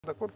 ده كله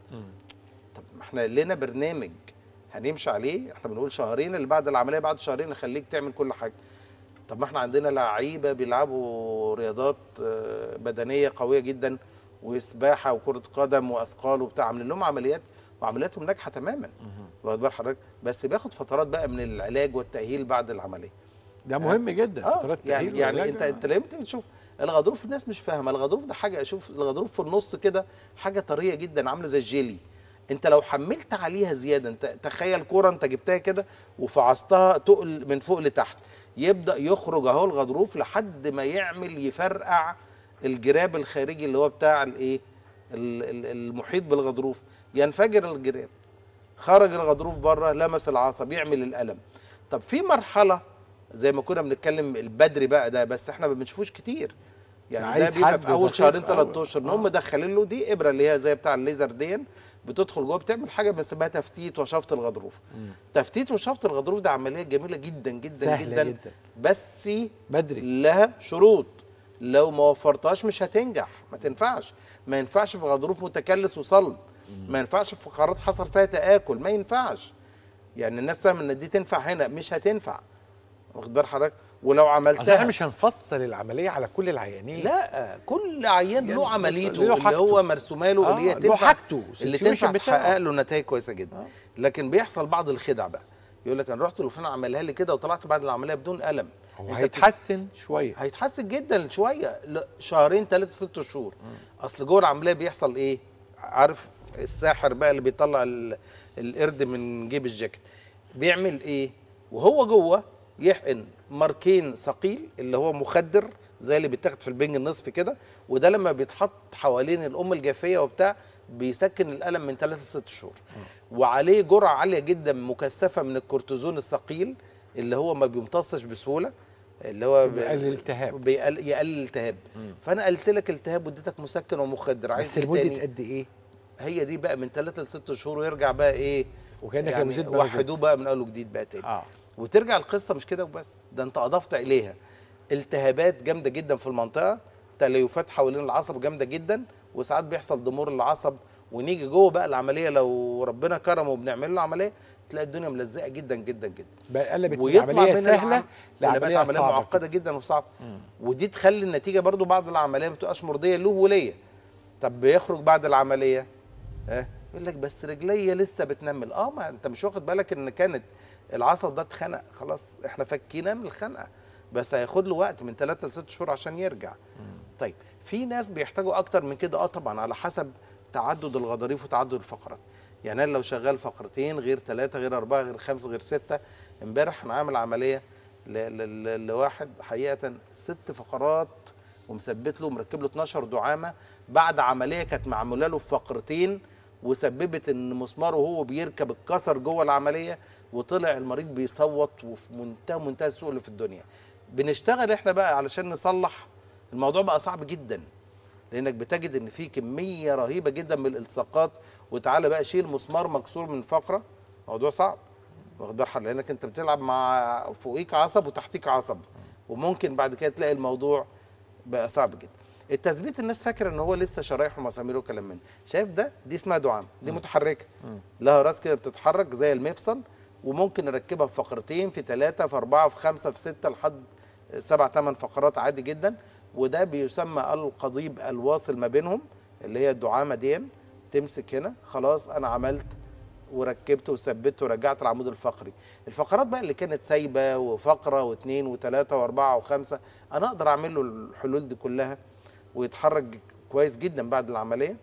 طب ما احنا لنا برنامج هنمشي عليه احنا بنقول شهرين اللي بعد العمليه بعد شهرين نخليك تعمل كل حاجه طب ما احنا عندنا لعيبه بيلعبوا رياضات آه، بدنيه قويه جدا وسباحه وكره قدم واثقال وبتاع عاملين لهم عمليات وعملياتهم ناجحه تماما واخد بال حضرتك بس بياخد فترات بقى من العلاج والتاهيل بعد العمليه ده مهم جدا اه فترات يعني تأهيل يعني وعلاج. انت انت لما تيجي تشوف الغضروف الناس مش فاهمه الغضروف ده حاجه شوف الغضروف في النص كده حاجه طريه جدا عامله زي الجيلي انت لو حملت عليها زياده انت تخيل كوره انت جبتها كده وفعصتها تقل من فوق لتحت يبدا يخرج اهو الغضروف لحد ما يعمل يفرقع الجراب الخارجي اللي هو بتاع الايه ال- ال- المحيط بالغضروف ينفجر الجراب خرج الغضروف بره لمس العصب يعمل الالم طب في مرحله زي ما كنا بنتكلم البدري بقى ده بس احنا ما بنشوفوش كتير يعني ده عايز بيبقى حد في اول دقيق شهرين أوي. ثلاث اشهر ان هم مدخلين له دي ابره اللي هي زي بتاع الليزر دي بتدخل جوه بتعمل حاجه بنسميها تفتيت وشفط الغضروف تفتيت وشفط الغضروف ده عمليه جميله جدا جدا سهلة جدا, جدا. بس بدري لها شروط لو ما وفرتهاش مش هتنجح ما تنفعش ما ينفعش في غضروف متكلس وصلب ما ينفعش في فقرات حصل فيها تآكل ما ينفعش يعني الناس فاهمه ان دي تنفع هنا مش هتنفع واخد بال حضرتك ولو اصل عملتها احنا مش هنفصل العمليه على كل العيانين لا كل عيان يعني له عمليته له اللي حاجته. هو مرسومه له اللي هي آه، له تنفع حاجته، اللي situation تنفع بتاعه. تحقق له نتائج كويسه جدا لكن بيحصل بعض الخدع بقى يقول لك انا رحت لفلان عملها لي كده وطلعت بعد العمليه بدون الم هو أنت هيتحسن شويه هيتحسن جدا شويه لا، شهرين ثلاثة ست شهور اصل جوه العمليه بيحصل ايه عارف الساحر بقى اللي بيطلع ال- القرد من جيب الجاكيت بيعمل ايه وهو جوه يحقن ماركين ثقيل اللي هو مخدر زي اللي بيتاخد في البنج النصفي كده وده لما بيتحط حوالين الام الجافيه وبتاع بيسكن الالم من ثلاثة لست شهور وعليه جرعه عاليه جدا مكثفه من الكورتيزون الثقيل اللي هو ما بيمتصش بسهوله اللي هو بيقلل الالتهاب. بيقل يقلل الالتهاب فانا قلت لك التهاب واديتك مسكن ومخدر عايز بس إيه لمده تاني؟ قد ايه هي دي بقى من ثلاثة لست شهور ويرجع بقى ايه وكأنك يعني لما زدت بقى وحدوه زدت. بقى من اول وجديد بقى تاني اه وترجع القصه مش كده وبس ده انت اضفت اليها التهابات جامده جدا في المنطقه تليفات حوالين العصب جامده جدا وساعات بيحصل ضمور العصب ونيجي جوه بقى العمليه لو ربنا كرمه وبنعمل له عمليه تلاقي الدنيا ملزقه جدا جدا جدا بقى قلبت من ويطلع عمليه من سهله العم- لعمليه لعمليه عمليه صعبه معقده جدا وصعبه ودي تخلي النتيجه برضو بعد العمليه ما بتبقاش مرضيه له وليا طب بيخرج بعد العمليه ها يقول لك بس رجليا لسه بتنمل اه ما انت مش واخد بالك ان كانت العصب ده اتخنق خلاص احنا فكيناه من الخنقه بس هياخد له وقت من 3 ل 6 شهور عشان يرجع طيب في ناس بيحتاجوا اكتر من كده اه طبعا على حسب تعدد الغضاريف وتعدد الفقرات يعني انا لو شغال فقرتين غير ثلاثه غير اربعه غير خمسه غير سته امبارح انا عامل عمليه ل- ل- ل- لواحد حقيقه ست فقرات ومثبت له مركب له 12 دعامه بعد عمليه كانت معموله له في فقرتين وسببت ان مسماره وهو بيركب اتكسر جوه العمليه وطلع المريض بيصوت وفي منتهى منتهى السوء اللي في الدنيا بنشتغل احنا بقى علشان نصلح الموضوع بقى صعب جدا لانك بتجد ان في كميه رهيبه جدا من الالتصاقات وتعالى بقى شيل مسمار مكسور من فقره موضوع صعب واخد بال حضرتك لانك انت بتلعب مع فوقيك عصب وتحتيك عصب وممكن بعد كده تلاقي الموضوع بقى صعب جدا التثبيت الناس فاكره ان هو لسه شرايح ومسامير وكلام من ده. شايف ده دي اسمها دعام دي متحركه لها راس كده بتتحرك زي المفصل وممكن نركبها في فقرتين في ثلاثه في اربعه في خمسه في سته لحد سبع ثمان فقرات عادي جدا وده بيسمى القضيب الواصل ما بينهم اللي هي الدعامه دي تمسك هنا خلاص انا عملت وركبت وثبت ورجعت العمود الفقري الفقرات بقى اللي كانت سايبه وفقره واثنين وثلاثه واربعه وخمسه انا اقدر اعمل له الحلول دي كلها ويتحرك كويس جدا بعد العمليه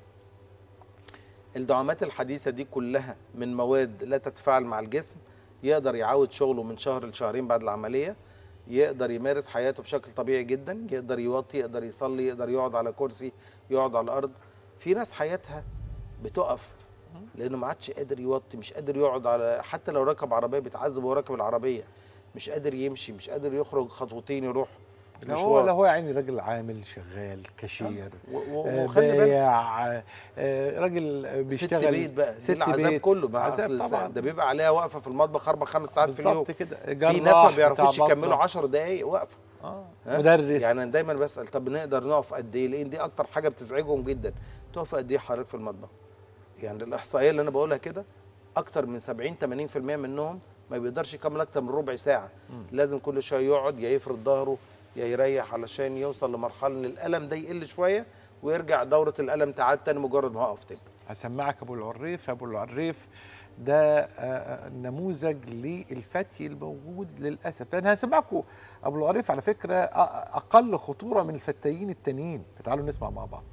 الدعامات الحديثه دي كلها من مواد لا تتفاعل مع الجسم يقدر يعود شغله من شهر لشهرين بعد العمليه يقدر يمارس حياته بشكل طبيعي جدا يقدر يوطي يقدر يصلي يقدر يقعد على كرسي يقعد على الارض في ناس حياتها بتقف لانه ما عادش قادر يوطي مش قادر يقعد على حتى لو ركب عربيه بيتعذب وهو راكب العربيه مش قادر يمشي مش قادر يخرج خطوتين يروح لا هو مشوار. لا هو يعني راجل عامل شغال كاشير و- و- آه، وخلي بالك بايع آه، راجل آه، بيشتغل ست بيت بقى ست ست العذاب بيت. كله بقى عذاب اصل طبعا ده بيبقى عليها واقفه في المطبخ اربع خمس ساعات في اليوم بالظبط كده في جراح ناس ما بتاع بيعرفوش بطنة. يكملوا 10 دقايق واقفه اه ها؟ مدرس يعني أنا دايما بسال طب نقدر نقف قد ايه لان دي اكتر حاجه بتزعجهم جدا تقف قد ايه حضرتك في المطبخ يعني الاحصائيه اللي انا بقولها كده اكتر من 70 80% منهم ما بيقدرش يكمل اكتر من ربع ساعه لازم كل شويه يقعد يا يفرد ظهره يا يريح علشان يوصل لمرحله ان الالم ده يقل شويه ويرجع دوره الالم تعاد تاني مجرد ما اقف تاني هسمعك ابو العريف ابو العريف ده آه، آه، نموذج للفتي الموجود للاسف انا هسمعكم ابو العريف على فكره أ- اقل خطوره من الفتايين التانيين فتعالوا نسمع مع بعض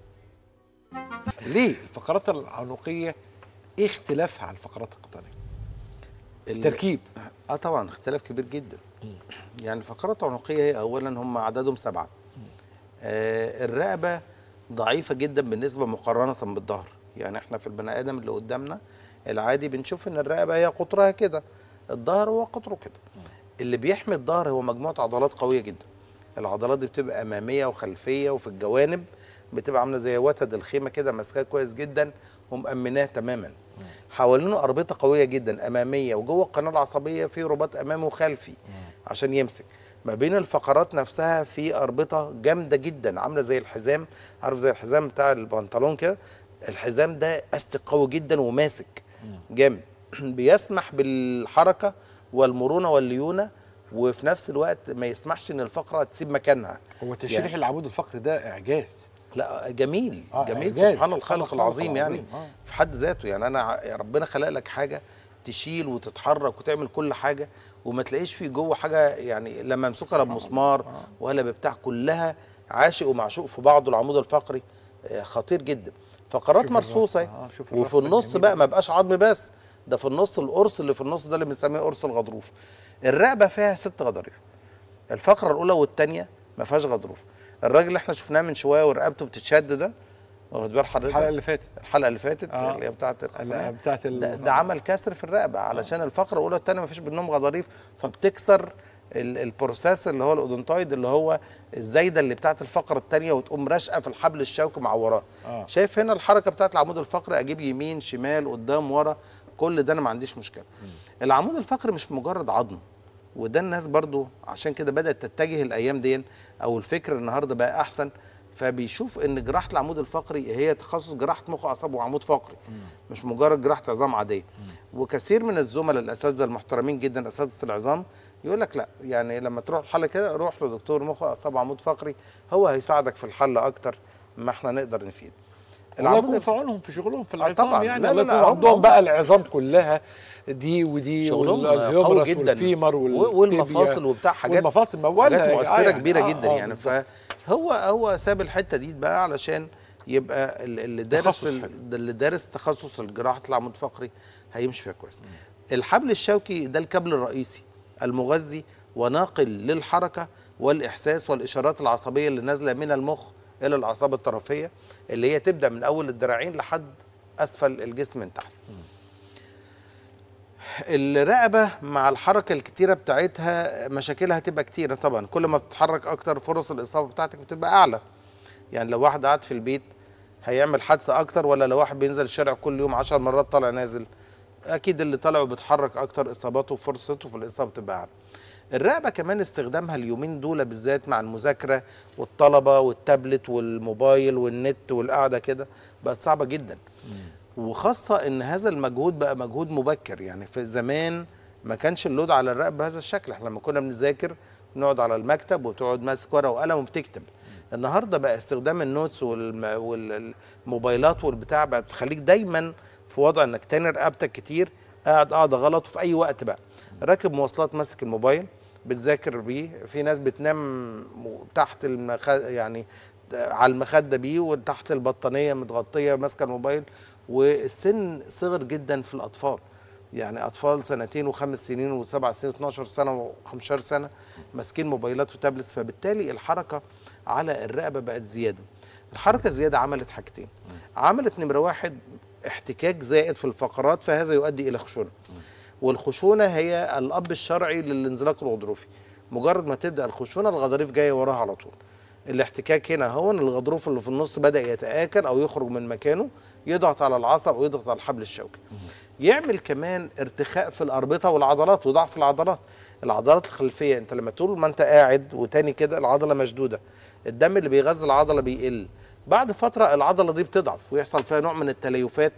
ليه الفقرات العنقيه ايه اختلافها عن الفقرات القطنيه التركيب اه طبعا اختلاف كبير جدا يعني الفقرات العنقيه هي اولا هم عددهم سبعه آه الرقبه ضعيفه جدا بالنسبه مقارنه بالظهر يعني احنا في البني ادم اللي قدامنا العادي بنشوف ان الرقبه هي قطرها كده الظهر هو قطره كده اللي بيحمي الظهر هو مجموعه عضلات قويه جدا العضلات دي بتبقى اماميه وخلفيه وفي الجوانب بتبقى عامله زي وتد الخيمه كده ماسكاه كويس جدا ومأمناه تماما حوالينه اربطه قويه جدا اماميه وجوه القناه العصبيه في رباط امامي وخلفي عشان يمسك ما بين الفقرات نفسها في اربطه جامده جدا عامله زي الحزام عارف زي الحزام بتاع البنطلون كده الحزام ده استك قوي جدا وماسك جامد بيسمح بالحركه والمرونه والليونه وفي نفس الوقت ما يسمحش ان الفقره تسيب مكانها هو تشريح يعني- العمود الفقري ده اعجاز لا جميل آه، جميل إعجاز. سبحان الخالق العظيم يعني آه. في حد ذاته يعني انا ع- ربنا خلق لك حاجه تشيل وتتحرك وتعمل كل حاجه وما تلاقيش في جوه حاجه يعني لما امسكها لا بمسمار ولا بتاع كلها عاشق ومعشوق في بعضه العمود الفقري آه، خطير جدا فقرات شوف مرصوصه الرصة، آه، شوف وفي الرصة النص الجميلة بقى دي. ما بقاش عظم بس ده في النص القرص اللي في النص ده اللي بنسميه قرص الغضروف الرقبه فيها ست غضاريف الفقره الاولى والثانيه ما فيهاش غضروف الراجل اللي احنا شفناه من شويه ورقبته بتتشد ده واخد بال حضرتك الحلقه اللي فاتت الحلقه اللي فاتت آه. اللي هي بتاعت لا، القناه بتاعت ال- ده, ده عمل كسر في الرقبه علشان الفقره الاولى والثانيه ما فيش بينهم غضاريف فبتكسر ال- البروسيس اللي هو الاودونتويد اللي هو الزايده اللي بتاعت الفقره الثانيه وتقوم راشقه في الحبل الشوكي مع وراه آه. شايف هنا الحركه بتاعت العمود الفقري اجيب يمين شمال قدام ورا كل ده انا ما عنديش مشكله العمود الفقري مش مجرد عظم وده الناس برضو عشان كده بدات تتجه الايام دي او الفكر النهارده بقى احسن فبيشوف ان جراحه العمود الفقري هي تخصص جراحه مخ واعصاب وعمود فقري مش مجرد جراحه عظام عاديه وكثير من الزملاء الاساتذه المحترمين جدا اساتذه العظام يقول لك لا يعني لما تروح الحل كده روح لدكتور مخ واعصاب وعمود فقري هو هيساعدك في الحل اكتر ما احنا نقدر نفيد الله يكون في عونهم في شغلهم في العظام طبعاً. يعني لا، الله لا، لا، يكون هم- عندهم هم- بقى العظام كلها دي ودي شغلهم والهيومرس قوي جدا والفيمر و- والتibia والمفاصل وبتاع حاجات والمفاصل موالها حاجات يا مؤثره جدعان. كبيره آه، جدا آه، يعني بالظبط. فهو هو ساب الحته دي بقى علشان يبقى ال- اللي دارس تخصص ال- حلو. اللي دارس تخصص الجراحه العمود الفقري هيمشي فيها كويس الحبل الشوكي ده الكابل الرئيسي المغذي وناقل للحركه والاحساس والاشارات العصبيه اللي نازله من المخ الى الاعصاب الطرفيه اللي هي تبدا من اول الذراعين لحد اسفل الجسم من تحت الرقبه مع الحركه الكتيره بتاعتها مشاكلها هتبقى كتيره طبعا كل ما بتتحرك اكتر فرص الاصابه بتاعتك بتبقى اعلى يعني لو واحد قاعد في البيت هيعمل حادثه اكتر ولا لو واحد بينزل الشارع كل يوم عشر مرات طالع نازل اكيد اللي طالع وبيتحرك اكتر اصاباته وفرصته في الاصابه بتبقى اعلى الرقبه كمان استخدامها اليومين دول بالذات مع المذاكره والطلبه والتابلت والموبايل والنت والقعده كده بقت صعبه جدا وخاصه ان هذا المجهود بقى مجهود مبكر يعني في زمان ما كانش اللود على الرقبه بهذا الشكل احنا لما كنا بنذاكر نقعد على المكتب وتقعد ماسك ورقه وقلم وبتكتب النهارده بقى استخدام النوتس والم- والموبايلات والبتاع بقى بتخليك دايما في وضع انك تاني رقبتك كتير قاعد قاعده غلط وفي اي وقت بقى راكب مواصلات ماسك الموبايل بتذاكر بيه في ناس بتنام م- تحت المخ... يعني على المخده بيه وتحت البطانيه متغطيه ماسكه الموبايل والسن صغر جدا في الاطفال يعني اطفال سنتين وخمس سنين وسبع سنين و12 سنه و15 سنه ماسكين موبايلات وتابلتس فبالتالي الحركه على الرقبه بقت زياده الحركه زياده عملت حاجتين عملت نمره واحد احتكاك زائد في الفقرات فهذا يؤدي الى خشونه والخشونه هي الاب الشرعي للانزلاق الغضروفي مجرد ما تبدا الخشونه الغضاريف جايه وراها على طول الاحتكاك هنا هو ان الغضروف اللي في النص بدا يتاكل او يخرج من مكانه يضغط على العصب او يضغط على الحبل الشوكي يعمل كمان ارتخاء في الاربطه والعضلات وضعف العضلات العضلات الخلفيه انت لما طول ما انت قاعد وتاني كده العضله مشدوده الدم اللي بيغذي العضله بيقل بعد فتره العضله دي بتضعف ويحصل فيها نوع من التليفات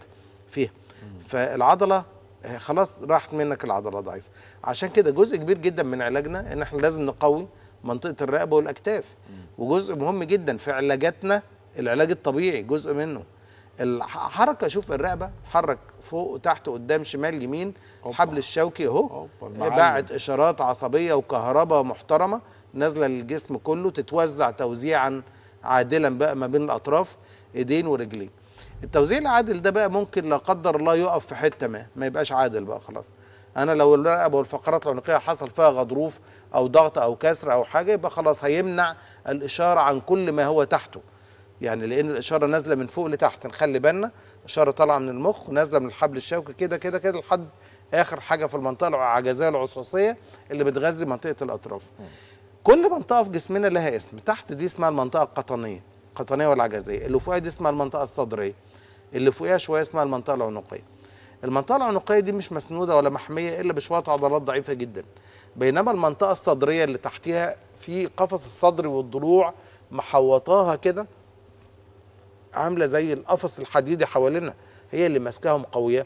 فيها فالعضله آه، خلاص راحت منك العضله ضعيفه عشان كده جزء كبير جدا من علاجنا ان احنا لازم نقوي منطقه الرقبه والاكتاف وجزء مهم جدا في علاجاتنا العلاج الطبيعي جزء منه الحركه شوف الرقبه حرك فوق وتحت قدام شمال يمين أوبا. الحبل الشوكي اهو أوبا، المعلم. باعت اشارات عصبيه وكهرباء محترمه نازله للجسم كله تتوزع توزيعا عادلا بقى ما بين الاطراف ايدين ورجلين التوزيع العادل ده بقى ممكن لا قدر الله يقف في حته ما ما يبقاش عادل بقى خلاص انا لو الرقبه والفقرات العنقيه حصل فيها غضروف او ضغط او كسر او حاجه يبقى خلاص هيمنع الاشاره عن كل ما هو تحته يعني لان الاشاره نازله من فوق لتحت نخلي بالنا اشاره طالعه من المخ ونازله من الحبل الشوكي كده كده كده لحد اخر حاجه في المنطقه العجزيه العصوصيه اللي بتغذي منطقه الاطراف كل منطقه في جسمنا لها اسم تحت دي اسمها المنطقه القطنيه القطنيه والعجزيه اللي فوقها دي اسمها المنطقه الصدريه اللي فوقها شويه اسمها المنطقه العنقيه المنطقه العنقيه دي مش مسنوده ولا محميه الا بشويه عضلات ضعيفه جدا بينما المنطقه الصدريه اللي تحتها في قفص الصدر والضلوع محوطاها كده عامله زي القفص الحديدي حوالينا هي اللي ماسكاهم قويه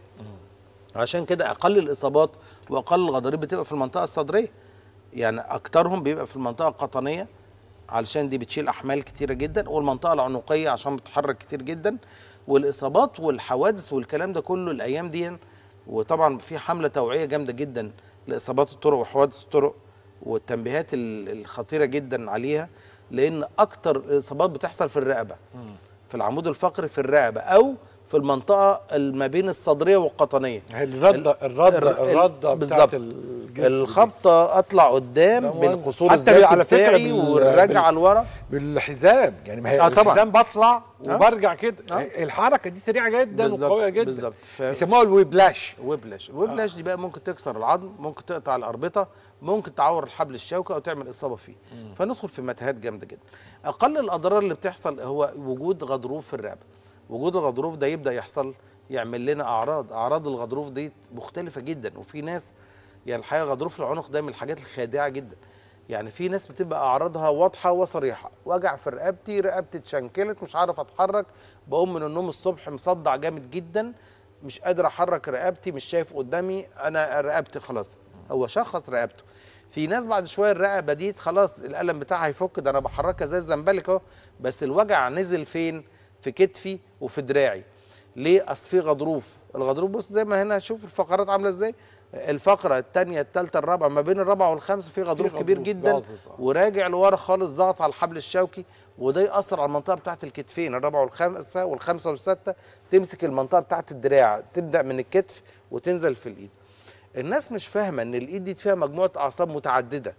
عشان كده اقل الاصابات واقل الغضاريف بتبقى في المنطقه الصدريه يعني اكترهم بيبقى في المنطقه القطنيه علشان دي بتشيل احمال كتيره جدا والمنطقه العنقيه عشان بتتحرك كتير جدا والاصابات والحوادث والكلام ده كله الايام دي وطبعا في حمله توعيه جامده جدا لاصابات الطرق وحوادث الطرق والتنبيهات ال- الخطيره جدا عليها لان اكتر الاصابات بتحصل في الرقبه في العمود الفقري في الرقبه او في المنطقه ما بين الصدريه والقطنيه هي الرده الرده ال- الرده بالظبط. بتاعت الجسم دي. الخبطه اطلع قدام ده مهم. بالقصور حتى الذاتي على فكرة بتاعي بال- والرجعه بال- لورا بالحزام يعني ما هي آه طبعاً. الحزام بطلع آه. وبرجع كده آه. الحركه دي سريعه جدا بالظبط، وقويه جدا بالظبط. ف- بيسموها الويبلاش ويبلاش الويبلاش دي بقى ممكن تكسر العظم ممكن تقطع الاربطه ممكن تعور الحبل الشوكي او تعمل اصابه فيه فندخل في متاهات جامده جدا اقل الاضرار اللي بتحصل هو وجود غضروف في الرقبه وجود الغضروف ده يبدا يحصل يعمل لنا اعراض اعراض الغضروف دي مختلفه جدا وفي ناس يعني الحقيقه غضروف العنق ده من الحاجات الخادعه جدا يعني في ناس بتبقى اعراضها واضحه وصريحه وجع في رقبتي رقبتي اتشنكلت مش عارف اتحرك بقوم من النوم الصبح مصدع جامد جدا مش قادر احرك رقبتي مش شايف قدامي انا رقبتي خلاص هو شخص رقبته في ناس بعد شويه الرقبه دي خلاص الالم بتاعها هيفك ده انا بحركها زي الزنبلك اهو بس الوجع نزل فين في كتفي وفي دراعي ليه اصل في غضروف الغضروف بص زي ما هنا شوف الفقرات عامله ازاي الفقره الثانيه الثالثه الرابعه ما بين الرابعه والخامسه في غضروف كبير غضروف جدا باظظ، آه. وراجع لورا خالص ضغط على الحبل الشوكي وده ياثر على المنطقه بتاعه الكتفين الرابعه والخامسه والخامسه والسادسه تمسك المنطقه بتاعه الدراع تبدا من الكتف وتنزل في الايد الناس مش فاهمه ان الايد دي فيها مجموعه اعصاب متعدده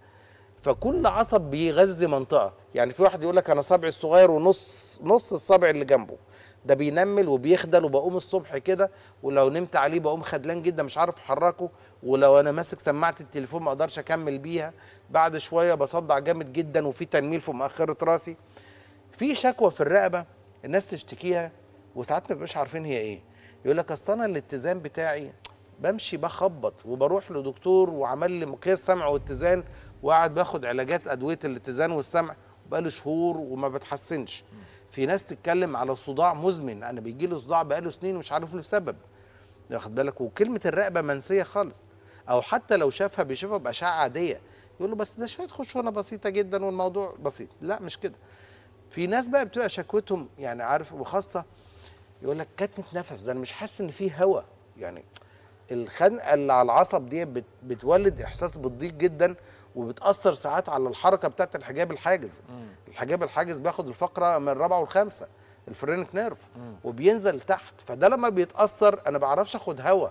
فكل عصب بيغذي منطقه يعني في واحد يقول لك انا صبعي الصغير ونص نص الصبع اللي جنبه ده بينمل وبيخدل وبقوم الصبح كده ولو نمت عليه بقوم خدلان جدا مش عارف احركه ولو انا ماسك سماعه التليفون ما اقدرش اكمل بيها بعد شويه بصدع جامد جدا وفي تنميل في مؤخره راسي في شكوى في الرقبه الناس تشتكيها وساعات ما بيبقاش عارفين هي ايه يقول لك اصل انا الاتزان بتاعي بمشي بخبط وبروح لدكتور وعمل لي مقياس سمع واتزان وقاعد باخد علاجات ادويه الاتزان والسمع بقاله شهور وما بتحسنش في ناس تتكلم على صداع مزمن انا بيجي له صداع بقاله سنين ومش عارف له سبب واخد بالك وكلمه الرقبه منسيه خالص او حتى لو شافها بيشوفها باشعه عاديه يقول له بس ده شويه خشونه بسيطه جدا والموضوع بسيط لا مش كده في ناس بقى بتبقى شكوتهم يعني عارف وخاصه يقول لك كتمه نفس ده انا مش حاسس ان فيه هواء يعني الخنقه اللي على العصب دي بت بتولد احساس بالضيق جدا وبتاثر ساعات على الحركه بتاعت الحجاب الحاجز الحجاب الحاجز بياخد الفقره من الرابعه والخامسه الفرينك نيرف وبينزل تحت فده لما بيتاثر انا بعرفش اخد هواء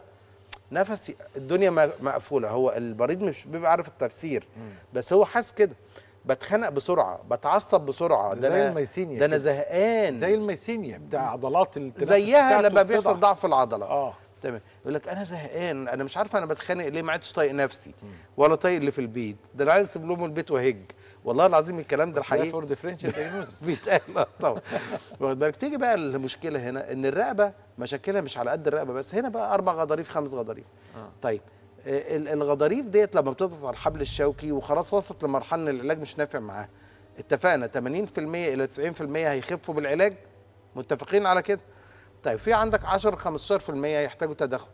نفسي الدنيا م- مقفوله هو المريض مش بيبقى عارف التفسير بس هو حاسس كده بتخنق بسرعه بتعصب بسرعه ده زي انا الميسينيا ده انا كده. زهقان زي الميسينيا بتاع عضلات التنفس زيها بتاعته لما بيحصل بتضعف. ضعف في العضله اه تمام يقول لك انا زهقان انا مش عارف انا بتخانق ليه ما عدتش طايق نفسي ولا طايق اللي في البيت ده انا عايز اسيب لهم البيت وهج والله العظيم الكلام ده الحقيقي فور ديفرنشال دايجنوستس بيتقال آه طبعا واخد بالك تيجي بقى المشكله هنا ان الرقبه مشاكلها مش على قد الرقبه بس هنا بقى اربع غضاريف خمس غضاريف طيب آه، ال- الغضاريف ديت لما بتضغط على الحبل الشوكي وخلاص وصلت لمرحله ان العلاج مش نافع معاها اتفقنا 80% الى 90% هيخفوا بالعلاج متفقين على كده طيب في عندك 10 15% يحتاجوا تدخل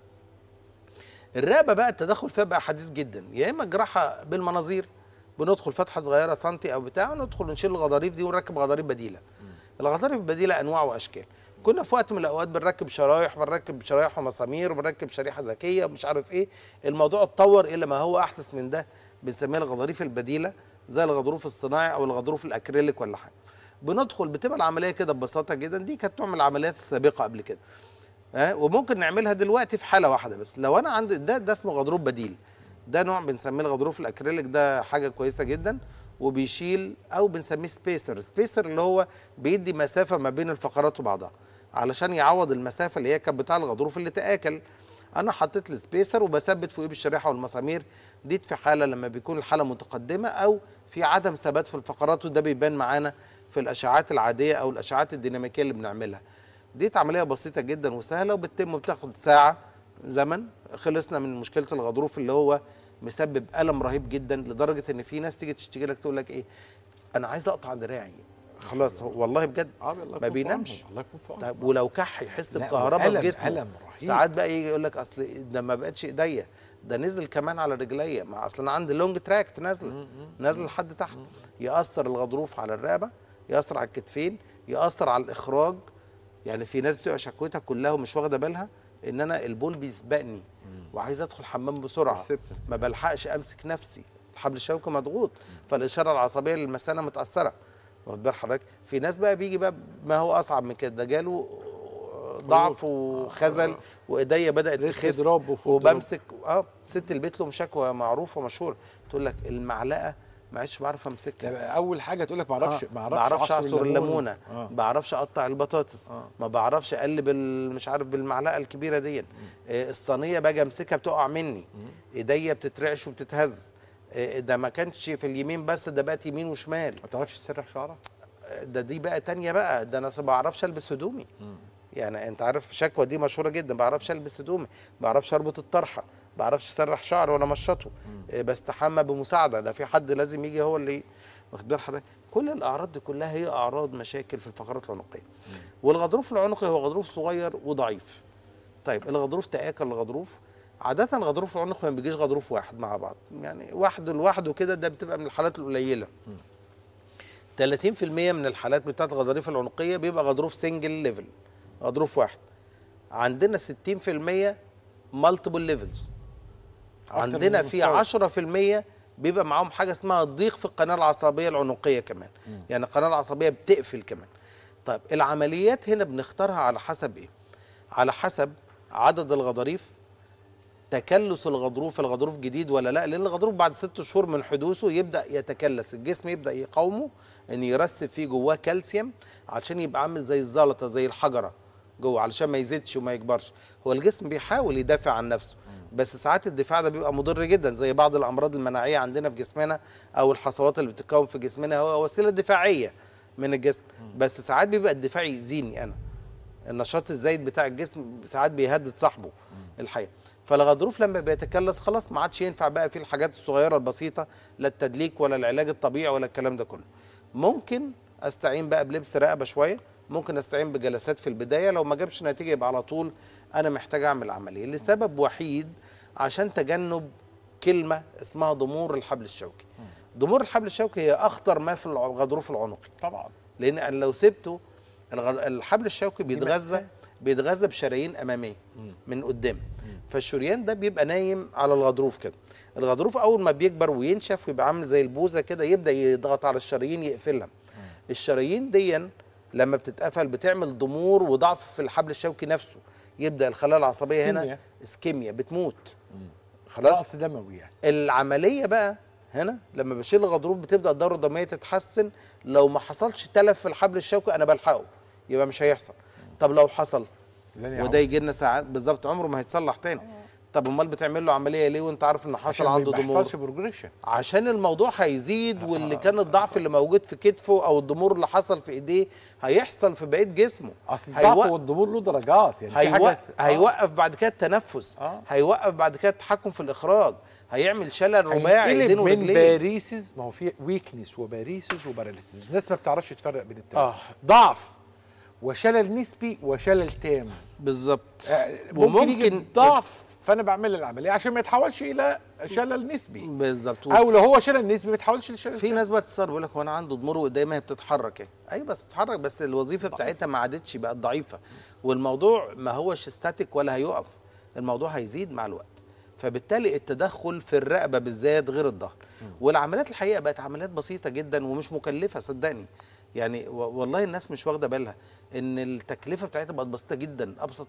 الرقبه بقى التدخل فيها بقى حديث جدا يا اما جراحه بالمناظير بندخل فتحه صغيره سنتي او بتاع وندخل نشيل الغضاريف دي ونركب غضاريف بديله الغضاريف البديله انواع واشكال كنا في وقت من الاوقات بنركب شرايح بنركب شرايح ومسامير وبنركب شريحه ذكيه ومش عارف ايه الموضوع اتطور الى ما هو احدث من ده بنسميها الغضاريف البديله زي الغضروف الصناعي او الغضروف الاكريليك ولا حاجه بندخل بتبقى العمليه كده ببساطه جدا دي كانت نوع من العمليات السابقه قبل كده ها وممكن نعملها دلوقتي في حاله واحده بس لو انا عندي ده ده اسمه غضروف بديل ده نوع بنسميه الغضروف الاكريليك ده حاجه كويسه جدا وبيشيل او بنسميه سبيسر سبيسر اللي هو بيدي مسافه ما بين الفقرات وبعضها علشان يعوض المسافه اللي هي كانت بتاع الغضروف اللي تاكل انا حطيت السبيسر وبثبت فوقيه بالشريحه والمسامير دي في حاله لما بيكون الحاله متقدمه او في عدم ثبات في الفقرات وده بيبان معانا في الاشعاعات العاديه او الاشعاعات الديناميكيه اللي بنعملها دي عمليه بسيطه جدا وسهله وبتتم وبتاخد ساعه زمن خلصنا من مشكله الغضروف اللي هو مسبب الم رهيب جدا لدرجه ان في ناس تيجي تشتكي لك تقول لك ايه انا عايز اقطع دراعي خلاص هو- والله بجد آه، الله يكون ما في بينامش عونهم، الله يكون في عونهم. طيب ولو كح يحس لا، بكهرباء وألم- في جسمه ألم رهيب. ساعات بقى يجي يقول لك اصل ده ما بقتش ايديا ده نزل كمان على رجليا ما اصل انا عندي لونج تراكت نازله نازله لحد تحت ياثر الغضروف على الرقبه ياثر على الكتفين ياثر على الاخراج يعني في ناس بتبقى شكوتها كلها ومش واخده بالها ان انا البول بيسبقني وعايز ادخل حمام بسرعه Acceptance. ما بلحقش امسك نفسي الحبل الشوكي مضغوط فالاشاره العصبيه للمثانه متاثره واخد بال حضرتك في ناس بقى بيجي بقى ما هو اصعب من كده ده جاله ضعف وخزل وايديا بدات ريست تخس دروب وفوت وبمسك اه ست البيت لهم شكوى معروفه مشهوره تقول لك المعلقه ما عدتش بعرف امسكها لا، اول حاجه تقول لك ما اعرفش آه، ما ما بعرفش اعصر الليمونه آه. ما بعرفش اقطع البطاطس آه. ما بعرفش اقلب ال- مش عارف بالمعلقه الكبيره دي آه، الصينيه باجي امسكها بتقع مني ايديا بتترعش وبتتهز آه، ده ما كانش في اليمين بس ده بقت يمين وشمال ما تعرفش تسرح شعرك آه، ده دي بقى تانية بقى ده انا ما بعرفش البس هدومي يعني انت عارف شكوى دي مشهوره جدا ما بعرفش البس هدومي ما بعرفش اربط الطرحه ما بعرفش اسرح شعري وانا مشطه آه، بستحمى بمساعده ده في حد لازم يجي هو اللي واخد بال حضرتك كل الاعراض دي كلها هي اعراض مشاكل في الفقرات العنقيه والغضروف العنقي هو غضروف صغير وضعيف طيب الغضروف تآكل الغضروف عادة الغضروف العنقي ما بيجيش غضروف واحد مع بعض يعني واحد لوحده كده ده بتبقى من الحالات القليلة 30% من الحالات بتاعت الغضاريف العنقية بيبقى غضروف سنجل ليفل غضروف واحد عندنا 60% مالتيبل ليفلز من عندنا مستوى. في 10% بيبقى معاهم حاجه اسمها ضيق في القناه العصبيه العنقيه كمان يعني القناه العصبيه بتقفل كمان طيب العمليات هنا بنختارها على حسب ايه على حسب عدد الغضاريف تكلس الغضروف الغضروف جديد ولا لا لان الغضروف بعد ست شهور من حدوثه يبدا يتكلس الجسم يبدا يقاومه ان يرسب فيه جواه كالسيوم عشان يبقى عامل زي الزلطه زي الحجره جوه علشان ما يزيدش وما يكبرش هو الجسم بيحاول يدافع عن نفسه بس ساعات الدفاع ده بيبقى مضر جدا زي بعض الامراض المناعيه عندنا في جسمنا او الحصوات اللي بتتكون في جسمنا هو وسيله دفاعيه من الجسم بس ساعات بيبقى الدفاع يأذيني انا النشاط الزايد بتاع الجسم ساعات بيهدد صاحبه الحقيقه فالغضروف لما بيتكلس خلاص ما عادش ينفع بقى فيه الحاجات الصغيره البسيطه لا التدليك ولا العلاج الطبيعي ولا الكلام ده كله ممكن استعين بقى بلبس رقبه شويه ممكن استعين بجلسات في البدايه لو ما جابش نتيجه يبقى على طول انا محتاج اعمل عمليه لسبب وحيد عشان تجنب كلمه اسمها ضمور الحبل الشوكي ضمور الحبل الشوكي هي اخطر ما في الغضروف العنقي طبعا لان أنا لو سبته الغ- الحبل الشوكي بيتغذى مأساة. بيتغذى بشرايين اماميه من قدام فالشريان ده بيبقى نايم على الغضروف كده الغضروف اول ما بيكبر وينشف ويبقى عامل زي البوزه كده يبدا يضغط على الشرايين يقفلها الشرايين دي لما بتتقفل بتعمل ضمور وضعف في الحبل الشوكي نفسه يبدا الخلايا العصبيه هنا اسكيميا. اسكيميا بتموت خلاص رأس دموي يعني العمليه بقى هنا لما بشيل الغضروف بتبدا الدوره الدمويه تتحسن لو ما حصلش تلف في الحبل الشوكي انا بلحقه يبقى مش هيحصل طب لو حصل لن وده يعود. يجي لنا ساعات بالظبط عمره ما هيتصلح تاني طب امال بتعمل له عمليه ليه وانت عارف ان حصل عشان عنده ما ضمور يحصلش بروجريشن عشان الموضوع هيزيد واللي كان الضعف اللي موجود في كتفه او الضمور اللي حصل في ايديه هيحصل في بقيه جسمه اصل الضعف هيوق- والضمور له درجات يعني في هيوق... حاجه س- آه. هيوقف بعد كده التنفس آه. هيوقف بعد كده التحكم في الاخراج هيعمل شلل رباعي هينقلب ايدين من ورجلين باريسز ما هو في ويكنس وباريسز وباراليسز الناس ما بتعرفش تفرق بين التلاته آه. ضعف وشلل نسبي وشلل تام بالظبط آه، ممكن يجي وممكن ضعف فانا بعمل العمليه عشان ما يتحولش الى شلل نسبي بالظبط او لو هو شلل نسبي ما يتحولش لشلل في تام. ناس بقى تستغرب يقول لك هو انا عنده ضمور قدامي هي بتتحرك اهي ايوه بس بتتحرك بس الوظيفه بتاعتها ما عادتش بقت ضعيفه والموضوع ما هوش ستاتيك ولا هيقف الموضوع هيزيد مع الوقت فبالتالي التدخل في الرقبه بالذات غير الظهر والعمليات الحقيقه بقت عمليات بسيطه جدا ومش مكلفه صدقني يعني و- والله الناس مش واخده بالها ان التكلفه بتاعتها بقت بسيطه جدا ابسط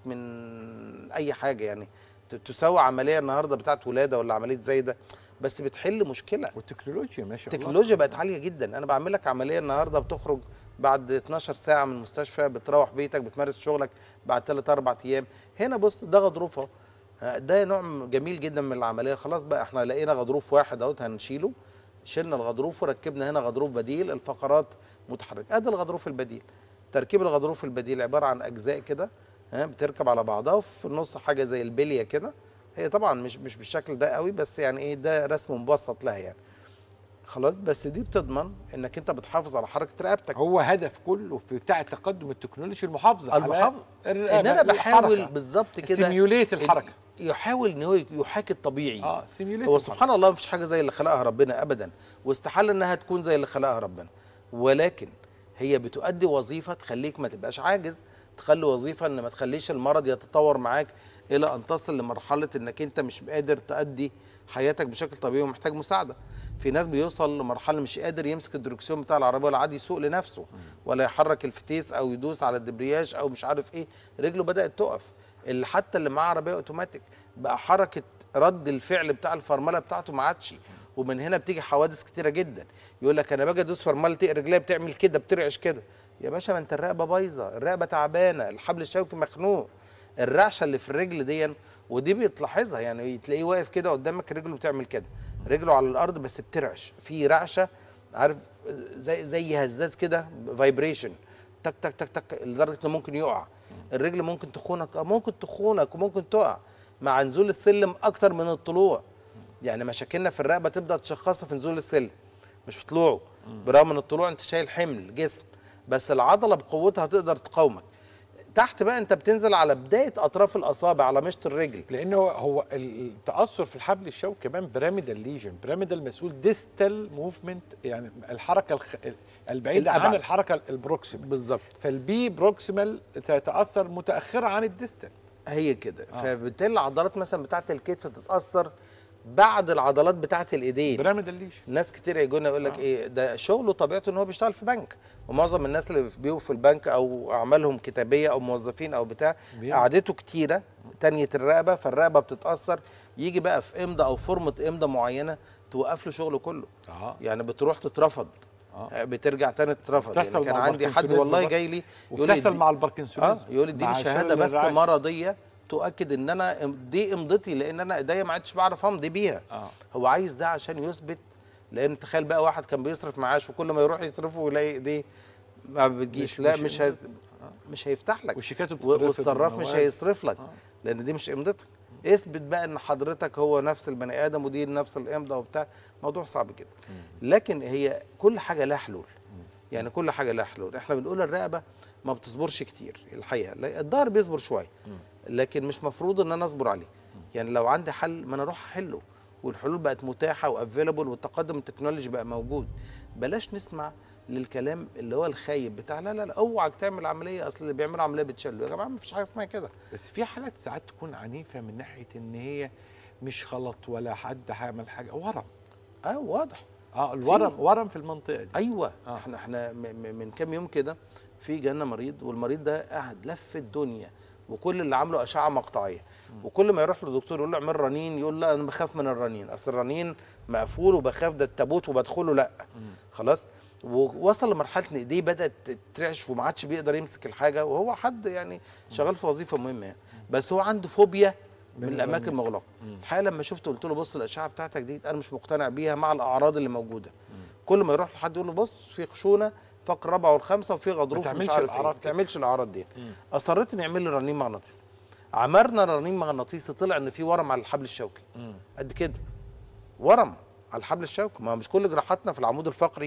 من اي حاجه يعني ت- تساوي عمليه النهارده بتاعت ولاده ولا عمليه زايده بس بتحل مشكله والتكنولوجيا ما شاء الله التكنولوجيا بقت عاليه جدا انا بعمل لك عمليه النهارده بتخرج بعد 12 ساعه من المستشفى بتروح بيتك بتمارس شغلك بعد 3 4 ايام هنا بص ده غضروف اهو ها، ده نوع جميل جدا من العمليه خلاص بقى احنا لقينا غضروف واحد اهوت هنشيله شلنا الغضروف وركبنا هنا غضروف بديل الفقرات متحركه ادي الغضروف البديل تركيب الغضروف البديل عباره عن اجزاء كده ها بتركب على بعضها وفي النص حاجه زي البليه كده هي طبعا مش مش بالشكل ده قوي بس يعني ايه ده رسم مبسط لها يعني خلاص بس دي بتضمن انك انت بتحافظ على حركه رقبتك هو هدف كله في بتاع التقدم التكنولوجي المحافظه على المحافظه الرقبة ان انا بحاول والحركة. بالظبط كده سيميوليت الحركه يحاول ان هو يحاكي الطبيعي اه سيميوليت هو الحركة. سبحان الله مفيش حاجه زي اللي خلقها ربنا ابدا واستحاله انها تكون زي اللي خلقها ربنا ولكن هي بتؤدي وظيفه تخليك ما تبقاش عاجز تخلي وظيفه ان ما تخليش المرض يتطور معاك الى ان تصل لمرحله انك انت مش قادر تؤدي حياتك بشكل طبيعي ومحتاج مساعده في ناس بيوصل لمرحله مش قادر يمسك الدركسيون بتاع العربيه ولا عادي يسوق لنفسه ولا يحرك الفتيس او يدوس على الدبرياج او مش عارف ايه رجله بدات تقف اللي حتى اللي معاه عربيه اوتوماتيك بقى حركه رد الفعل بتاع الفرمله بتاعته ما عادش ومن هنا بتيجي حوادث كتيره جدا يقول لك انا باجي ادوس فرمله تلاقي رجليا بتعمل كده بترعش كده يا باشا ما انت الرقبه بايظه الرقبه تعبانه الحبل الشوكي مخنوق الرعشه اللي في الرجل دي ودي بتلاحظها يعني تلاقيه واقف كده قدامك رجله بتعمل كده رجله على الارض بس بترعش في رعشه عارف زي زي هزاز كده فايبريشن تك تك تك تك لدرجه انه ممكن يقع الرجل ممكن تخونك اه ممكن تخونك وممكن تقع مع نزول السلم اكتر من الطلوع يعني مشاكلنا في الرقبه تبدا تشخصها في نزول السلم مش في طلوعه برغم ان الطلوع انت شايل حمل جسم بس العضله بقوتها تقدر تقاومك تحت بقى انت بتنزل على بدايه اطراف الاصابع على مشط الرجل لانه هو- هو التاثر في الحبل الشوكي كمان بيراميدال ليجن بيراميدال مسؤول ديستال موفمنت يعني الحركه الخ... البعيده عن الأبعد. الحركه البروكسيمال بالظبط فالبي بروكسيمال تتاثر متاخره عن الديستال هي كده آه. فبالتالي العضلات مثلا بتاعت الكتف تتاثر بعد العضلات بتاعت الايدين بيراميدال ليجن ناس كتير يجونا يقول لك آه. ايه ده شغله طبيعته ان هو بيشتغل في بنك ومعظم الناس اللي بيبقوا في البنك او اعمالهم كتابيه او موظفين او بتاع بيعمل. قعدته كتيره تانية الرقبه فالرقبه بتتاثر يجي بقى في امضه او فورمه امضه معينه توقف له شغله كله اه يعني بتروح تترفض آه. بترجع تاني تترفض بتحصل يعني كان مع عندي حد الباركنسونيزم والله برضه. جاي لي يقول لي وبتحصل دي- مع اه الباركنسونيزم يقول لي دي مع شهاده شلل بس الرعاش. مرضيه تؤكد ان انا دي امضتي لان انا ايديا ما عدتش بعرف امضي بيها اه هو عايز ده عشان يثبت لان تخيل بقى واحد كان بيصرف معاش وكل ما يروح يصرفه ويلاقي ايديه ما بتجيش مش- لا مش مش هي مش هيفتح لك وشيكاته و- بتترفض والصراف مش والمواد. هيصرف لك آه. لان دي مش امضتك اثبت بقى ان حضرتك هو نفس البني ادم ودي نفس الامضه وبتاع موضوع صعب جدا لكن هي كل حاجه لها حلول يعني كل حاجه لها حلول احنا بنقول الرقبه ما بتصبرش كتير الحقيقه لا، الظهر بيصبر شويه لكن مش مفروض ان انا اصبر عليه يعني لو عندي حل ما انا اروح احله والحلول بقت متاحه وافيلبل والتقدم التكنولوجي بقى موجود بلاش نسمع للكلام اللي هو الخايب بتاع لا لا لا اوعك تعمل عمليه اصل اللي بيعملوا عمليه بتشلوا يا جماعه ما فيش حاجه اسمها كده بس في حالات ساعات تكون عنيفه من ناحيه ان هي مش غلط ولا حد هيعمل حاجه ورم اه واضح اه الورم ورم في المنطقه دي ايوه آه. آه. احنا احنا م- م- من كام يوم كده في جانا مريض والمريض ده قاعد لف الدنيا وكل اللي عامله اشعه مقطعيه وكل ما يروح للدكتور يقول له اعمل رنين يقول لا انا بخاف من الرنين اصل الرنين مقفول وبخاف ده التابوت وبدخله لا خلاص ووصل لمرحله ان ايديه بدات تترعش وما عادش بيقدر يمسك الحاجه وهو حد يعني شغال في وظيفه مهمه يعني بس هو عنده فوبيا من من الاماكن الرنين. المغلقه الحقيقه لما شفته قلت له بص الاشعه بتاعتك دي انا مش مقتنع بيها مع الاعراض اللي موجوده كل ما يروح لحد يقول له بص في خشونه فقر الرابعه والخامسه وفي غضروف ما مش تعملش عارف الأعراض ايه ما كده. تعملش الاعراض دي اصريت انه يعمل لي رنين مغناطيسي عملنا رنين مغناطيسي طلع ان في ورم على الحبل الشوكي قد كده ورم على الحبل الشوكي ما مش كل جراحاتنا في العمود الفقري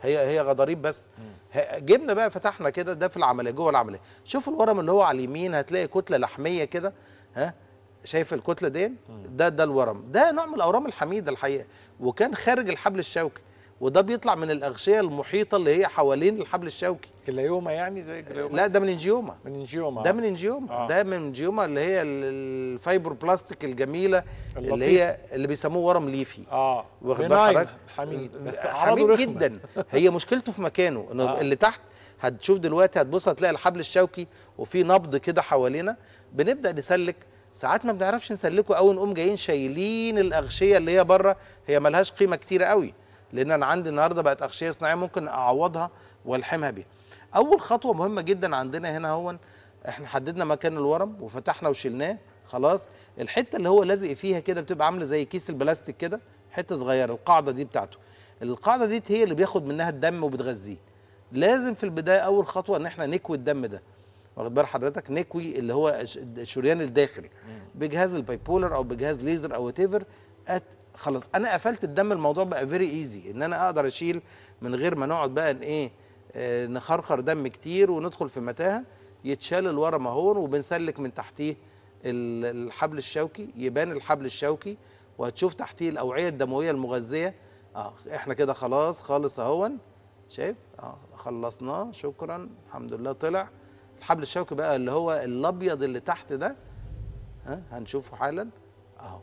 هي هي غضاريف بس ه- جبنا بقى فتحنا كده ده في العمليه جوه العمليه شوف الورم اللي هو على اليمين هتلاقي كتله لحميه كده ها شايف الكتله دي ده ده الورم ده نوع من الاورام الحميده الحقيقه وكان خارج الحبل الشوكي وده بيطلع من الاغشيه المحيطه اللي هي حوالين الحبل الشوكي كلايوما يعني زي كلايوما لا ده من انجيوما مننجيوما ده من انجيوما آه. ده من انجيوما اللي هي ال- الفايبر بلاستيك الجميله اللي اللطيف. هي اللي بيسموه ورم ليفي اه واخد بال بناين، حضرتك حميد بس حميد اعراضه رخمة. جدا هي مشكلته في مكانه انه آه. اللي تحت هتشوف دلوقتي هتبص هتلاقي الحبل الشوكي وفي نبض كده حوالينا بنبدا نسلك ساعات ما بنعرفش نسلكه قوي نقوم جايين شايلين الاغشيه اللي هي بره هي ملهاش قيمه كتيره قوي لان انا عندي النهارده بقت اغشيه صناعيه ممكن اعوضها والحمها بيها اول خطوه مهمه جدا عندنا هنا هو احنا حددنا مكان الورم وفتحنا وشلناه خلاص الحته اللي هو لازق فيها كده بتبقى عامله زي كيس البلاستيك كده حته صغيره القاعده دي بتاعته القاعده دي هي اللي بياخد منها الدم وبتغذيه لازم في البدايه اول خطوه ان احنا نكوي الدم ده واخد بال حضرتك نكوي اللي هو الش- الشريان الداخلي بجهاز البايبولر او بجهاز ليزر او وات ايفر خلاص انا قفلت الدم الموضوع بقى فيري ايزي ان انا اقدر اشيل من غير ما نقعد بقى ان ايه آه، نخرخر دم كتير وندخل في متاهه يتشال الورم اهون وبنسلك من تحتيه ال- الحبل الشوكي يبان الحبل الشوكي وهتشوف تحتيه الاوعيه الدمويه المغذيه اه احنا كده خلاص خالص اهون شايف اه خلصناه شكرا الحمد لله طلع الحبل الشوكي بقى اللي هو الابيض اللي تحت ده ها هنشوفه حالا اهو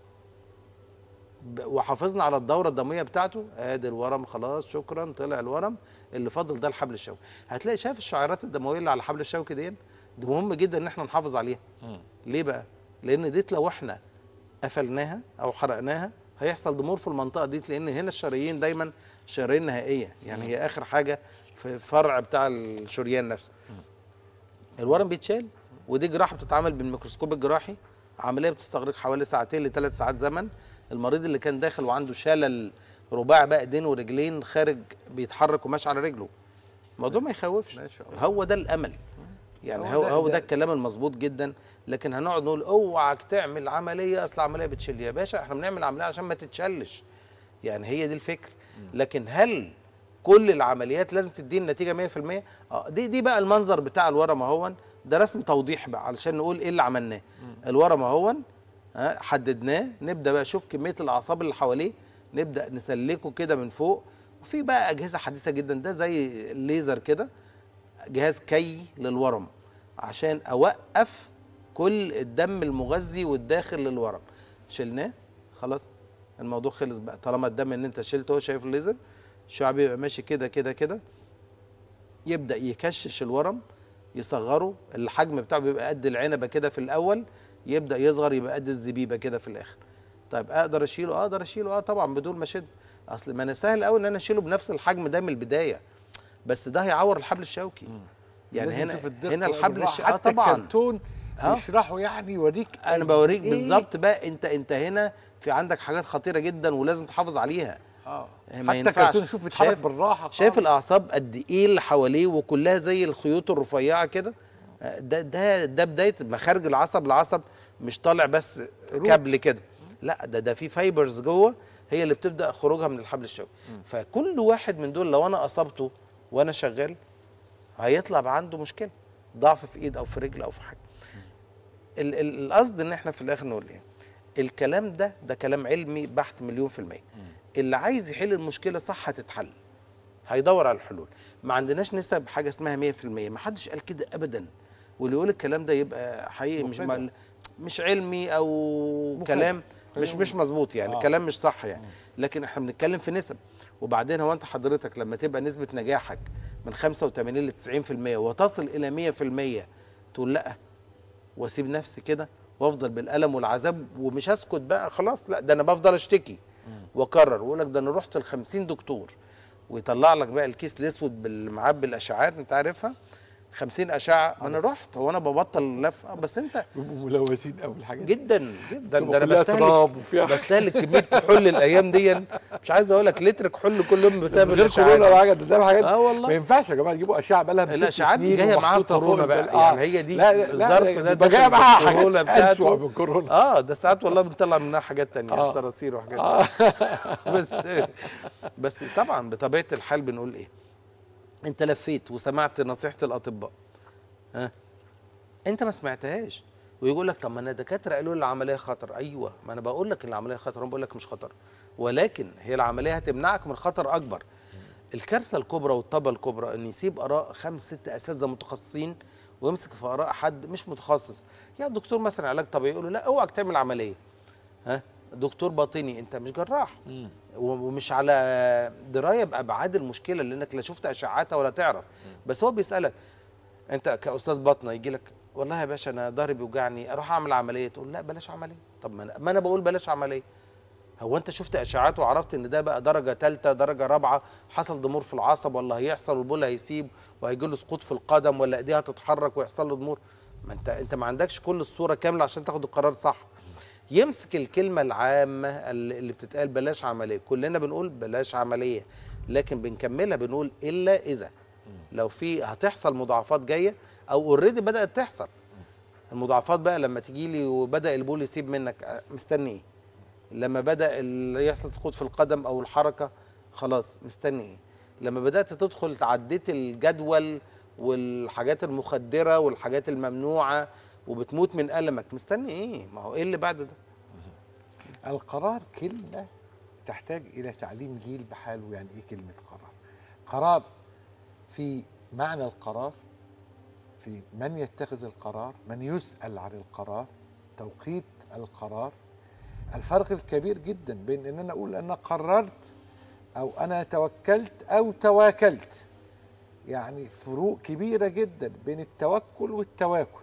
ب- وحافظنا على الدوره الدمويه بتاعته ادي الورم خلاص شكرا طلع الورم اللي فاضل ده الحبل الشوكي هتلاقي شايف الشعيرات الدمويه اللي على الحبل الشوكي دي دي مهم جدا ان احنا نحافظ عليها ليه بقى لان ديت لو احنا قفلناها او حرقناها هيحصل ضمور في المنطقه دي لان هنا الشرايين دايما شرايين نهائيه يعني هي اخر حاجه في الفرع بتاع الشريان نفسه الورم بيتشال ودي جراحه بتتعمل بالميكروسكوب الجراحي عمليه بتستغرق حوالي ساعتين لثلاث ساعات زمن المريض اللي كان داخل وعنده شلل رباع بقى ايدين ورجلين خارج بيتحرك وماشي على رجله الموضوع ما يخوفش ما شاء الله. هو ده الامل يعني هو هو ده- هو ده- ده الكلام المظبوط جدا لكن هنقعد نقول اوعك تعمل عمليه اصل عمليه بتشل يا باشا احنا بنعمل عمليه عشان ما تتشلش يعني هي دي الفكر لكن هل كل العمليات لازم تديني النتيجه 100% اه دي دي بقى المنظر بتاع الورم اهون ده رسم توضيح بقى علشان نقول ايه اللي عملناه الورم اهون ها حددناه نبدا بقى نشوف كميه الاعصاب اللي حواليه نبدا نسلكه كده من فوق وفي بقى اجهزه حديثه جدا ده زي الليزر كده جهاز كي للورم عشان اوقف كل الدم المغذي والداخل للورم شلناه خلاص الموضوع خلص بقى طالما الدم ان انت شلته هو شايف الليزر الشعب بيبقى ماشي كده كده كده يبدا يكشش الورم يصغره الحجم بتاعه بيبقى قد العنبه كده في الاول يبدا يصغر يبقى قد الزبيبه كده في الاخر طيب اقدر اشيله اقدر اشيله اه طبعا بدون ما اشد اصل ما انا سهل قوي ان انا اشيله بنفس الحجم ده من البدايه بس ده هيعور الحبل الشوكي يعني لازم هنا نشوف الدقة هنا الحبل والراحة. الشوكي اه حتى طبعا الكرتون آه. يشرحه يعني يوريك انا قد بوريك إيه. بالظبط بقى انت انت هنا في عندك حاجات خطيره جدا ولازم تحافظ عليها اه ما حتى ينفعش. الكرتون شوف بيتحرك شايف- بالراحه شايف خالص. الاعصاب قد ايه اللي حواليه وكلها زي الخيوط الرفيعه كده ده ده ده بدايه مخارج العصب العصب مش طالع بس كابل كده لا ده ده في فايبرز جوه هي اللي بتبدا خروجها من الحبل الشوكي فكل واحد من دول لو انا اصبته وانا شغال هيطلع بقى عنده مشكله ضعف في ايد او في رجل او في حاجه ال- ال- القصد ان احنا في الاخر نقول ايه الكلام ده ده كلام علمي بحت مليون في المية اللي عايز يحل المشكلة صح هتتحل هيدور على الحلول ما عندناش نسب حاجة اسمها 100% ما حدش قال كده ابدا واللي يقول الكلام ده يبقى حقيقي مش مبتدع. مال مش علمي او مبتدع. كلام مش خلينا مش مظبوط يعني آه. كلام مش صح يعني لكن احنا بنتكلم في نسب وبعدين هو انت حضرتك لما تبقى نسبة نجاحك من 85 ل 90% وتصل الى 100% تقول لا واسيب نفسي كده وافضل بالالم والعذاب ومش هسكت بقى خلاص لا ده انا بفضل اشتكي واكرر واقول لك ده انا رحت ل 50 دكتور ويطلع لك بقى الكيس الاسود بالمعبي الاشعاعات انت عارفها 50 اشعه ما انا رحت هو انا ببطل لف آه، بس انت بيبقوا ملوثين قوي الحاجات دي. جدا جدا بتبقى ده انا كلها بستهلك تراب وفيها بستهلك كميه كحول الايام دي مش عايز اقول لك لتر كحول كل يوم بسبب من غير كورونا الاشعاعات ولا حاجه ده ده حاجات اه والله. ما ينفعش يا جماعه تجيبوا اشعه بقى لها ست الاشعاعات دي سنين جايه معاها ومحطوطة فوق كورونا بقى البل- آه. يعني هي دي لا لا لا الظرف ده بيبقى جايه داخل معاها بالكورونا حاجات اسوء بتاعته. من كورونا اه ده ساعات والله بنطلع منها حاجات تانية آه. صراصير وحاجات آه. بس بس طبعا بطبيعه الحال بنقول ايه انت لفيت وسمعت نصيحه الاطباء ها انت ما سمعتهاش ويقول لك طب ما انا دكاتره قالوا لي العمليه خطر ايوه ما انا بقول لك ان العمليه خطر انا بقول لك مش خطر ولكن هي العمليه هتمنعك من خطر اكبر الكارثه الكبرى والطبه الكبرى ان يسيب اراء خمس ست اساتذه متخصصين ويمسك في اراء حد مش متخصص يا دكتور مثلا علاج طبيعي يقول له لا اوعك تعمل عمليه ها دكتور باطني انت مش جراح ومش على درايه بابعاد المشكله لانك لا شفت اشعاعاتها ولا تعرف بس هو بيسالك انت كاستاذ باطنه يجي لك والله يا باشا انا ضهري بيوجعني اروح اعمل عمليه تقول لا بلاش عمليه طب ما انا, ما أنا بقول بلاش عمليه هو انت شفت اشعاعات وعرفت ان ده بقى درجه ثالثه درجه رابعه حصل ضمور في العصب ولا هيحصل والبول هيسيب وهيجي له سقوط في القدم ولا ايديه هتتحرك ويحصل له ضمور ما انت انت ما عندكش كل الصوره كامله عشان تاخد القرار صح يمسك الكلمه العامه اللي اللي بتتقال بلاش عمليه كلنا بنقول بلاش عمليه لكن بنكملها بنقول الا اذا لو في هتحصل مضاعفات جايه او اوريدي بدات تحصل المضاعفات بقى لما تيجي لي وبدا البول يسيب منك أه، مستني ايه لما بدا ال- يحصل سقوط في القدم او الحركه خلاص مستني ايه لما بدات تدخل تعديت الجدول والحاجات المخدره والحاجات الممنوعه وبتموت من المك مستني ايه ما هو ايه اللي بعد ده القرار كلمة تحتاج إلى تعليم جيل بحاله يعني إيه كلمة قرار قرار في معنى القرار في من يتخذ القرار من يسأل عن القرار توقيت القرار الفرق الكبير جدا بين ان انا اقول انا قررت او انا توكلت او تواكلت يعني فروق كبيره جدا بين التوكل والتواكل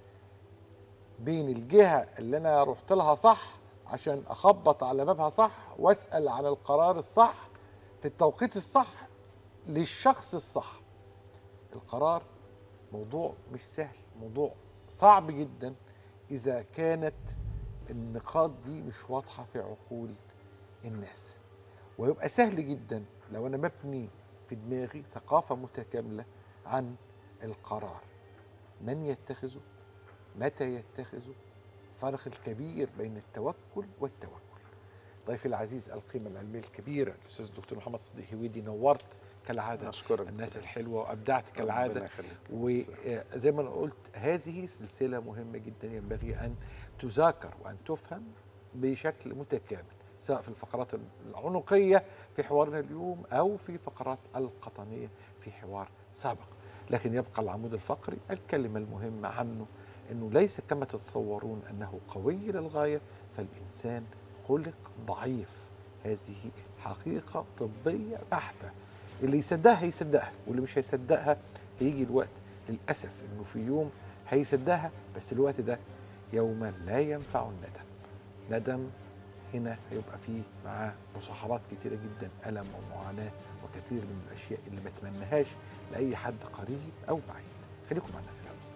بين الجهه اللي انا رحت لها صح عشان اخبط على بابها صح واسال عن القرار الصح في التوقيت الصح للشخص الصح القرار موضوع مش سهل موضوع صعب جدا اذا كانت النقاط دي مش واضحه في عقول الناس ويبقى سهل جدا لو انا مبني في دماغي ثقافه متكامله عن القرار من يتخذه متى يتخذه الفرق الكبير بين التوكل والتوكل ضيفي العزيز القيمة العلمية الكبيرة الأستاذ الدكتور محمد صديق هويدي نورت كالعادة أشكرك الناس دكتور. الحلوة وأبدعت كالعادة ربنا يخليك. وزي ما أنا قلت هذه سلسلة مهمة جدا ينبغي أن تذاكر وأن تفهم بشكل متكامل سواء في الفقرات العنقية في حوارنا اليوم أو في فقرات القطنية في حوار سابق لكن يبقى العمود الفقري الكلمة المهمة عنه أنه ليس كما تتصورون أنه قوي للغاية فالإنسان خلق ضعيف هذه حقيقة طبية بحتة اللي يصدقها يصدقها واللي مش هيصدقها هيجي الوقت للأسف أنه في يوم هيصدقها بس الوقت ده يوم لا ينفع الندم ندم هنا هيبقى فيه معاه مصاحبات كتيرة جدا ألم ومعاناة وكثير من الأشياء اللي ما اتمناهاش لأي حد قريب أو بعيد خليكم مع الناس الحلوة